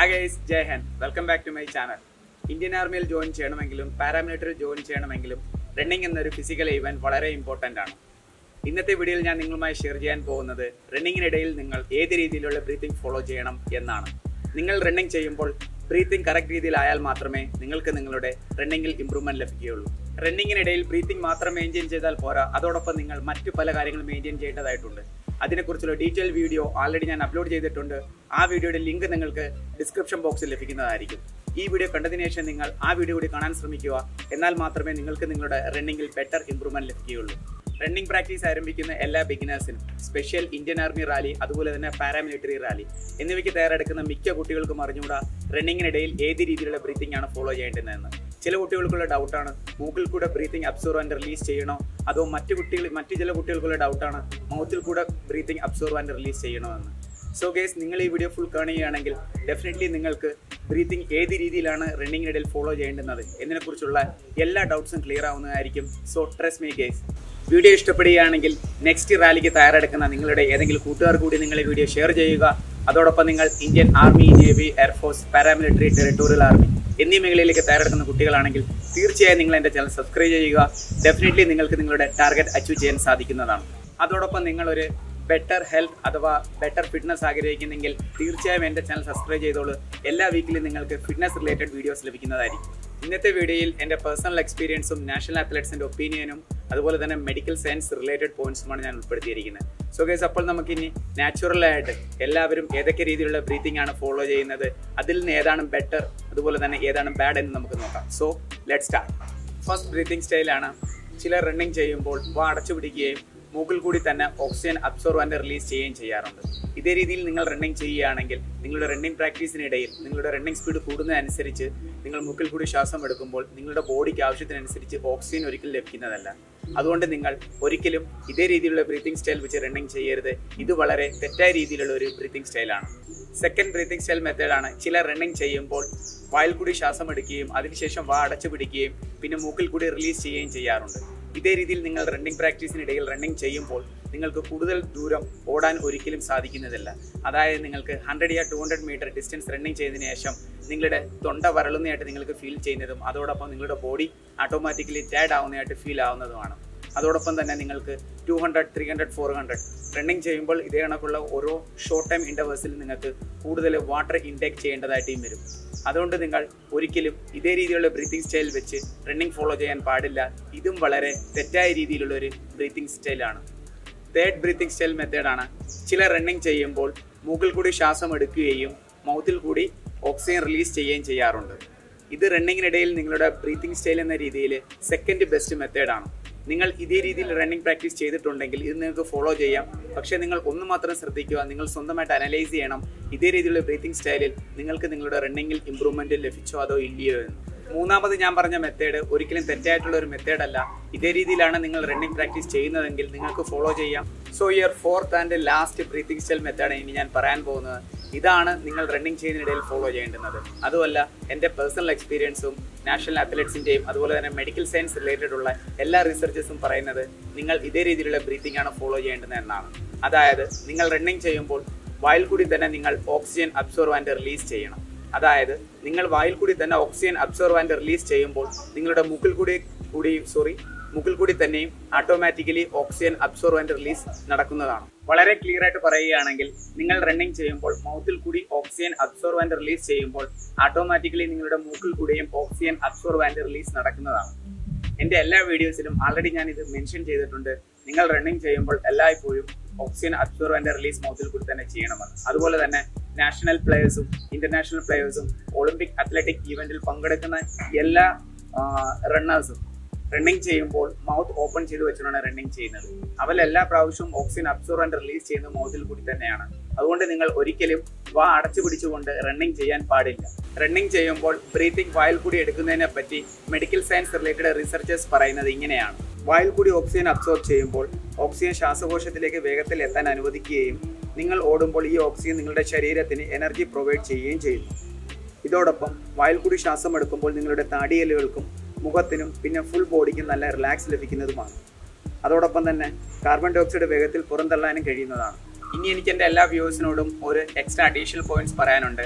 hi guys Jai Hind welcome back to my channel Indian ആർമിയിൽ join ചെയ്യണമെങ്കിലും പാരാമിലിറ്ററിയിൽ ജോയിൻ ചെയ്യണമെങ്കിലും റണ്ണിംഗ് എന്നൊരു ഫിസിക്കൽ ഇവന്റ് വളരെ ഇമ്പോർട്ടൻ്റ് ആണ് ഇന്നത്തെ വീഡിയോയിൽ ഞാൻ നിങ്ങളുമായി ഷെയർ ചെയ്യാൻ പോകുന്നത് റണ്ണിങ്ങിനിടയിൽ നിങ്ങൾ ഏത് രീതിയിലുള്ള ബ്രീത്തിങ് ഫോളോ ചെയ്യണം എന്നാണ് നിങ്ങൾ റണ്ണിങ് ചെയ്യുമ്പോൾ ബ്രീത്തിങ് കറക്റ്റ് രീതിയിലായാൽ മാത്രമേ നിങ്ങൾക്ക് നിങ്ങളുടെ റണ്ണിങ്ങിൽ ഇമ്പ്രൂവ്മെന്റ് ലഭിക്കുകയുള്ളൂ റണ്ണിങ്ങിനിടയിൽ ബ്രീത്തിങ് മാത്രം മെയിൻറ്റെയിൻ ചെയ്താൽ പോരാ അതോടൊപ്പം നിങ്ങൾ മറ്റു പല കാര്യങ്ങളും മെയിൻറ്റെയിൻ ചെയ്യേണ്ടതായിട്ടുണ്ട് അതിനെക്കുറിച്ചുള്ള ഡീറ്റെയിൽ വീഡിയോ ആൾറെഡി ഞാൻ അപ്ലോഡ് ചെയ്തിട്ടുണ്ട് ആ വീഡിയോയുടെ ലിങ്ക് നിങ്ങൾക്ക് ഡിസ്ക്രിപ്ഷൻ ബോക്സിൽ ലഭിക്കുന്നതായിരിക്കും ഈ വീഡിയോ കണ്ടതിന് ശേഷം നിങ്ങൾ ആ വീഡിയോ കൂടി കാണാൻ ശ്രമിക്കുക എന്നാൽ മാത്രമേ നിങ്ങൾക്ക് നിങ്ങളുടെ റണ്ണിങ്ങിൽ ബെറ്റർ ഇമ്പ്രൂവ്മെന്റ് ലഭിക്കുകയുള്ളൂ റണ്ണിംഗ് പ്രാക്ടീസ് ആരംഭിക്കുന്ന എല്ലാ ബിഗിനേഴ്സിനും സ്പെഷ്യൽ ഇന്ത്യൻ ആർമി റാലി അതുപോലെ തന്നെ പാരാമിലിറ്ററി റാലി എന്നിവയ്ക്ക് തയ്യാറെടുക്കുന്ന മിക്ക കുട്ടികൾക്കും അറിഞ്ഞുകൂടാ റണ്ണിങ്ങിനിടയിൽ ഏത് രീതിയിലുള്ള ബ്രീത്തിംഗ് ആണ് ഫോളോ ചെയ്യേണ്ടതെന്ന് ചില കുട്ടികൾക്കുള്ള ഡൗട്ടാണ് മൂക്കിൽ കൂടെ ബ്രീത്തിങ് അബ്സോർവ് ആൻഡ് റിലീസ് ചെയ്യണോ അതോ മറ്റു കുട്ടികൾ മറ്റു ചില കുട്ടികൾക്കുള്ള ഡൗട്ടാണ് മൗത്തിൽ കൂടെ ബ്രീത്തിങ് അബ്സോർവ് ആൻഡ് റിലീസ് ചെയ്യണോ എന്ന് സോ ഗേസ് നിങ്ങൾ ഈ വീഡിയോ ഫുൾ കാണുകയാണെങ്കിൽ ഡെഫിനറ്റ്ലി നിങ്ങൾക്ക് ബ്രീത്തിങ് ഏത് രീതിയിലാണ് റണ്ണിങ്ങിനിടയിൽ ഫോളോ ചെയ്യേണ്ടുന്നത് എന്നതിനെക്കുറിച്ചുള്ള എല്ലാ ഡൗട്ട്സും ക്ലിയർ ആവുന്നതായിരിക്കും so trust me guys video ഇഷ്ടപ്പെടുകയാണെങ്കിൽ നെക്സ്റ്റ് റാലിക്ക് തയ്യാറെടുക്കുന്ന നിങ്ങളുടെ ഏതെങ്കിലും കൂട്ടുകാർ കൂടി നിങ്ങൾ ഈ വീഡിയോ ഷെയർ ചെയ്യുക അതോടൊപ്പം നിങ്ങൾ Indian army navy air force paramilitary territorial army എന്നീ മേഖലയിലേക്ക് തയ്യാറെടുക്കുന്ന കുട്ടികളാണെങ്കിൽ തീർച്ചയായും നിങ്ങൾ എൻ്റെ ചാനൽ സബ്സ്ക്രൈബ് ചെയ്യുക ഡെഫിനറ്റ്ലി നിങ്ങൾക്ക് നിങ്ങളുടെ ടാർഗറ്റ് അച്ചീവ് ചെയ്യാൻ സാധിക്കുന്നതാണ് അതോടൊപ്പം നിങ്ങളൊരു ബെറ്റർ ഹെൽത്ത് അഥവാ ബെറ്റർ ഫിറ്റ്നസ് ആഗ്രഹിക്കുന്നെങ്കിൽ തീർച്ചയായും എൻ്റെ ചാനൽ സബ്സ്ക്രൈബ് ചെയ്തോളൂ എല്ലാ വീക്കിലും നിങ്ങൾക്ക് ഫിറ്റ്നസ് റിലേറ്റഡ് വീഡിയോസ് ലഭിക്കുന്നതായിരിക്കും ഇന്നത്തെ വീഡിയോയിൽ എൻ്റെ പേഴ്സണൽ എക്സ്പീരിയൻസും നാഷണൽ അത്ലറ്റ്സിൻ്റെ ഒപ്പീനിയനും അതുപോലെ തന്നെ മെഡിക്കൽ സയൻസ് റിലേറ്റഡ് പോയിന്റ്സുമാണ് ഞാൻ ഉൾപ്പെടുത്തിയിരിക്കുന്നത് സോ ഗേസ് അപ്പോൾ നമുക്കിനി നാച്ചുറലായിട്ട് എല്ലാവരും ഏതൊക്കെ രീതിയിലുള്ള ബ്രീത്തിങ് ആണ് ഫോളോ ചെയ്യുന്നത് അതിൽ നിന്ന് ഏതാണ് ബെറ്റർ അതുപോലെ തന്നെ ഏതാണ് ബാഡ് എന്ന് നമുക്ക് നോക്കാം so let start first breathing സ്റ്റൈലാണ് ചിലർ റണ്ണിങ് ചെയ്യുമ്പോൾ വാ അടച്ചു പിടിക്കുകയും മൂക്കിൽ കൂടി തന്നെ ഓക്സിജൻ അബ്സോർവ് ആൻഡ് റിലീസ് ചെയ്യുകയും ചെയ്യാറുണ്ട് ഇതേ രീതിയിൽ നിങ്ങൾ റണ്ണിങ് ചെയ്യുകയാണെങ്കിൽ നിങ്ങളുടെ റണ്ണിങ് പ്രാക്ടീസിനിടയിൽ നിങ്ങളുടെ റണ്ണിങ് സ്പീഡ് കൂടുന്നതനുസരിച്ച് നിങ്ങൾ മൂക്കിൽ കൂടി ശ്വാസം എടുക്കുമ്പോൾ നിങ്ങളുടെ ബോഡിക്ക് ആവശ്യത്തിനനുസരിച്ച് ഓക്സിജൻ ഒരിക്കലും ലഭിക്കുന്നതല്ല അതുകൊണ്ട് നിങ്ങൾ ഒരിക്കലും ഇതേ രീതിയിലുള്ള ബ്രീത്തിങ് സ്റ്റൈൽ വെച്ച് റണ്ണിങ് ചെയ്യരുത് ഇത് വളരെ തെറ്റായ രീതിയിലുള്ള ഒരു ബ്രീത്തിങ് സ്റ്റൈലാണ് സെക്കൻഡ് ബ്രീത്തിങ് സ്റ്റൈൽ മെത്തേഡാണ് ചില റണ്ണിങ് ചെയ്യുമ്പോൾ വായിൽ കൂടി ശ്വാസം എടുക്കുകയും അതിനുശേഷം വാ അടച്ചു പിടിക്കുകയും പിന്നെ മൂക്കിൽ കൂടി റിലീസ് ചെയ്യുകയും ചെയ്യാറുണ്ട് ഇതേ രീതിയിൽ നിങ്ങൾ റണ്ണിങ് പ്രാക്ടീസിനിടയിൽ റണ്ണിങ് ചെയ്യുമ്പോൾ നിങ്ങൾക്ക് കൂടുതൽ ദൂരം ഓടാൻ ഒരിക്കലും സാധിക്കുന്നതല്ല അതായത് നിങ്ങൾക്ക് ഹൺഡ്രഡ് യാ two hundred metre distance running ചെയ്തതിനു ശേഷം നിങ്ങളുടെ തൊണ്ട വരളുന്നതായിട്ട് നിങ്ങൾക്ക് ഫീൽ ചെയ്യുന്നതും അതോടൊപ്പം നിങ്ങളുടെ ബോഡി ഓട്ടോമാറ്റിക്കലി ടയർഡ് ആവുന്നതായിട്ട് ഫീൽ ആവുന്നതുമാണ് അതോടൊപ്പം തന്നെ നിങ്ങൾക്ക് two hundred three hundred four hundred running ചെയ്യുമ്പോൾ ഇതേ കണക്കുള്ള ഓരോ ഷോർട്ട് ടൈം ഇൻ്റർവേഴ്സിൽ നിങ്ങൾക്ക് കൂടുതൽ വാട്ടർ ഇൻടേക്ക് ചെയ്യേണ്ടതായിട്ടും വരും അതുകൊണ്ട് നിങ്ങൾ ഒരിക്കലും ഇതേ രീതിയിലുള്ള ബ്രീത്തിങ് സ്റ്റൈൽ വെച്ച് റണ്ണിങ് ഫോളോ ചെയ്യാൻ പാടില്ല ഇതും വളരെ തെറ്റായ രീതിയിലുള്ള ഒരു ബ്രീത്തിങ് സ്റ്റൈലാണ് തേർഡ് ബ്രീത്തിങ് സ്റ്റൈൽ മെത്തേഡാണ് ചില റണ്ണിങ് ചെയ്യുമ്പോൾ മൂക്കിൽ കൂടി ശ്വാസം എടുക്കുകയും മൗത്തിൽ കൂടി ഓക്സിജൻ റിലീസ് ചെയ്യുകയും ചെയ്യാറുണ്ട് ഇത് റണ്ണിങ്ങിനിടയിൽ നിങ്ങളുടെ ബ്രീത്തിങ് സ്റ്റൈൽ എന്ന രീതിയിൽ സെക്കൻഡ് ബെസ്റ്റ് മെത്തേഡാണ് നിങ്ങൾ ഇതേ രീതിയിൽ റണ്ണിങ് പ്രാക്ടീസ് ചെയ്തിട്ടുണ്ടെങ്കിൽ ഇത് നിങ്ങൾക്ക് ഫോളോ ചെയ്യാം പക്ഷേ നിങ്ങൾ ഒന്ന് മാത്രം ശ്രദ്ധിക്കുക നിങ്ങൾ സ്വന്തമായിട്ട് അനലൈസ് ചെയ്യണം ഇതേ രീതിയിലുള്ള ബ്രീത്തിങ് സ്റ്റൈലിൽ നിങ്ങൾക്ക് നിങ്ങളുടെ റണ്ണിങ്ങിൽ ഇമ്പ്രൂവ്മെന്റ് ലഭിച്ചോ അതോ ഇല്ലയോ എന്ന് മൂന്നാമത് ഞാൻ പറഞ്ഞ മെത്തേഡ് ഒരിക്കലും തെറ്റായിട്ടുള്ള ഒരു മെത്തേഡ് അല്ല ഇതേ രീതിയിലാണ് നിങ്ങൾ റണ്ണിങ് പ്രാക്ടീസ് ചെയ്യുന്നതെങ്കിൽ നിങ്ങൾക്ക് ഫോളോ ചെയ്യാം so here fourth and last breathing style method ഇനി ഞാൻ പറയാൻ പോകുന്നത് ഇതാണ് നിങ്ങൾ റണ്ണിങ് ചെയ്യുന്നതിനിടയിൽ ഫോളോ ചെയ്യേണ്ടുന്നത് അതുമല്ല എൻ്റെ പേഴ്സണൽ എക്സ്പീരിയൻസും നാഷണൽ അത്ലറ്റ്സിൻ്റെയും അതുപോലെ തന്നെ മെഡിക്കൽ സയൻസ് റിലേറ്റഡ് ഉള്ള എല്ലാ റിസർച്ചസും പറയുന്നത് നിങ്ങൾ ഇതേ രീതിയിലുള്ള ബ്രീത്തിങ് ആണ് ഫോളോ ചെയ്യേണ്ടത് എന്നാണ് അതായത് നിങ്ങൾ റണ്ണിങ് ചെയ്യുമ്പോൾ വായിൽ കൂടി തന്നെ നിങ്ങൾ ഓക്സിജൻ അബ്സോർവ് ആൻഡ് റിലീസ് ചെയ്യണം അതായത് നിങ്ങൾ വായിൽ കൂടി തന്നെ ഓക്സിജൻ അബ്സോർവ് ആൻഡ് റിലീസ് ചെയ്യുമ്പോൾ നിങ്ങളുടെ മൂക്കിൽ കൂടി കൂടി സോറി മുക്കിൽ കൂടി തന്നെയും automatically oxygen absorb and release നടക്കുന്നതാണ് വളരെ ക്ലിയർ ആയിട്ട് പറയുകയാണെങ്കിൽ നിങ്ങൾ റണ്ണിങ് ചെയ്യുമ്പോൾ മൗത്തിൽ കൂടി ഓക്സിജൻ അബ്സോർവ് ആൻഡ് റിലീസ് ചെയ്യുമ്പോൾ ഓട്ടോമാറ്റിക്കലി നിങ്ങളുടെ മൂക്കിൽ കൂടിയും ഓക്സിജൻ അബ്സോർവ് ആൻഡ് റിലീസ് നടക്കുന്നതാണ് എന്റെ എല്ലാ വീഡിയോസിലും ആൾറെഡി ഞാൻ ഇത് മെൻഷൻ ചെയ്തിട്ടുണ്ട് നിങ്ങൾ റണ്ണിങ് ചെയ്യുമ്പോൾ എല്ലായ്പ്പോഴും ഓക്സിജൻ അബ്സോർവ് ആൻഡ് റിലീസ് മൗത്തിൽ കൂടി തന്നെ ചെയ്യണമെന്ന് അതുപോലെ തന്നെ നാഷണൽ പ്ലേയേഴ്സും ഇന്റർനാഷണൽ പ്ലേയേഴ്സും ഒളിമ്പിക് അത്ലറ്റിക് ഈവന്റിൽ പങ്കെടുക്കുന്ന എല്ലാ റണ്ണേഴ്സും റണ്ണിങ് ചെയ്യുമ്പോൾ മൗത്ത് ഓപ്പൺ ചെയ്ത് വെച്ചിട്ടാണ് റണ്ണിങ് ചെയ്യുന്നത് അവൽ എല്ലാ പ്രാവശ്യവും ഓക്സിജൻ അബ്സോർവ് ആൻഡ് റിലീസ് ചെയ്യുന്നത് മൗത്തിൽ കൂടി തന്നെയാണ് അതുകൊണ്ട് നിങ്ങൾ ഒരിക്കലും വാ അടച്ചു പിടിച്ചുകൊണ്ട് റണ്ണിങ് ചെയ്യാൻ പാടില്ല റണ്ണിങ് ചെയ്യുമ്പോൾ ബ്രീത്തിങ് വായിൽ കൂടി എടുക്കുന്നതിനെ പറ്റി മെഡിക്കൽ സയൻസ് റിലേറ്റഡ് റിസർച്ചേഴ്സ് പറയുന്നത് ഇങ്ങനെയാണ് വായിൽ കൂടി ഓക്സിജൻ അബ്സോർബ് ചെയ്യുമ്പോൾ ഓക്സിജൻ ശ്വാസകോശത്തിലേക്ക് വേഗത്തിൽ എത്താൻ അനുവദിക്കുകയും നിങ്ങൾ ഓടുമ്പോൾ ഈ ഓക്സിജൻ നിങ്ങളുടെ ശരീരത്തിന് എനർജി പ്രൊവൈഡ് ചെയ്യുകയും ചെയ്യുന്നു ഇതോടൊപ്പം വായിൽ കൂടി ശ്വാസം എടുക്കുമ്പോൾ നിങ്ങളുടെ താടിയലുകൾക്കും മുഖത്തിനും പിന്നെ ഫുൾ ബോഡിക്കും നല്ല റിലാക്സ് ലഭിക്കുന്നതുമാണ് അതോടൊപ്പം തന്നെ കാർബൺ ഡൈ ഓക്സൈഡ് വേഗത്തിൽ പുറന്തള്ളാനും കഴിയുന്നതാണ് ഇനി എനിക്ക് എൻ്റെ എല്ലാ വ്യൂവേഴ്സിനോടും ഒരു എക്സ്ട്രാ അഡീഷണൽ പോയിന്റ്സ് പറയാനുണ്ട്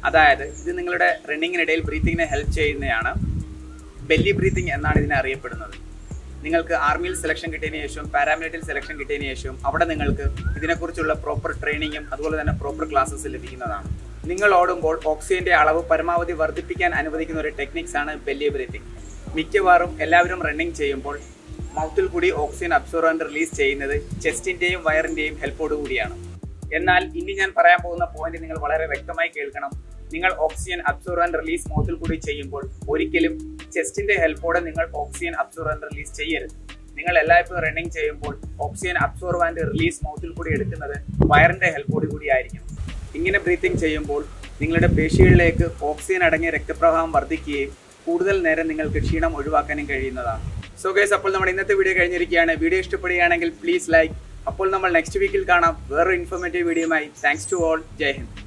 അതായത് ഇത് നിങ്ങളുടെ റണ്ണിങ്ങിനിടയിൽ ബ്രീത്തിങ്ങിനെ ഹെൽപ്പ് ചെയ്യുന്നതാണ് ബെല്ലി ബ്രീത്തിങ് എന്നാണ് ഇതിനെ അറിയപ്പെടുന്നത് നിങ്ങൾക്ക് ആർമിയിൽ സെലക്ഷൻ കിട്ടിയതിന് ശേഷം പാരാമിലിറ്ററി സെലക്ഷൻ കിട്ടിയതിന് ശേഷം അവിടെ നിങ്ങൾക്ക് ഇതിനെക്കുറിച്ചുള്ള പ്രോപ്പർ ട്രെയിനിങ്ങും അതുപോലെ തന്നെ പ്രോപ്പർ ക്ലാസ്സസ് ലഭിക്കുന്നതാണ് നിങ്ങൾ ഓടുമ്പോൾ ഓക്സിജന്റെ അളവ് പരമാവധി വർദ്ധിപ്പിക്കാൻ അനുവദിക്കുന്ന ഒരു ടെക്നിക്സ് ആണ് ബെല്ലി ബ്രീത്തിങ് മിക്കവാറും എല്ലാവരും റണ്ണിങ് ചെയ്യുമ്പോൾ മൗത്തിൽ കൂടി ഓക്സിജൻ അബ്സോർവ് ആൻഡ് റിലീസ് ചെയ്യുന്നത് ചെസ്റ്റിന്റെയും വയറിന്റെയും ഹെൽപ്പോട് കൂടിയാണ് എന്നാൽ ഇനി ഞാൻ പറയാൻ പോകുന്ന പോയിന്റ് നിങ്ങൾ വളരെ വ്യക്തമായി കേൾക്കണം നിങ്ങൾ ഓക്സിജൻ അബ്സോർവ് ആൻഡ് റിലീസ് മൗത്തിൽ കൂടി ചെയ്യുമ്പോൾ ഒരിക്കലും ചെസ്റ്റിന്റെ ഹെൽപ്പോടെ നിങ്ങൾ ഓക്സിജൻ അബ്സോർവ് ആൻഡ് റിലീസ് ചെയ്യരുത് നിങ്ങൾ എല്ലായ്പ്പോഴും റണ്ണിങ് ചെയ്യുമ്പോൾ ഓക്സിജൻ അബ്സോർവ് ആൻഡ് റിലീസ് മൗത്തിൽ കൂടി എടുക്കുന്നത് വയറിന്റെ ഹെൽപ്പോട് കൂടി ആയിരിക്കും ഇങ്ങനെ ബ്രീത്തിങ് ചെയ്യുമ്പോൾ നിങ്ങളുടെ പേശികളിലേക്ക് ഓക്സിജൻ അടങ്ങിയ രക്തപ്രവാഹം വർദ്ധിക്കുകയും കൂടുതൽ നേരം നിങ്ങൾക്ക് ക്ഷീണം ഒഴിവാക്കാനും കഴിയുന്നതാണ് സോ ഗൈസ് അപ്പോൾ നമ്മുടെ ഇന്നത്തെ വീഡിയോ കഴിഞ്ഞിരിക്കുകയാണ് വീഡിയോ ഇഷ്ടപ്പെടുകയാണെങ്കിൽ പ്ലീസ് ലൈക്ക് അപ്പോൾ നമ്മൾ നെക്സ്റ്റ് വീക്കിൽ കാണാം വേറൊരു ഇൻഫോർമേറ്റീവ് വീഡിയോയുമായി thanks to all Jai Hind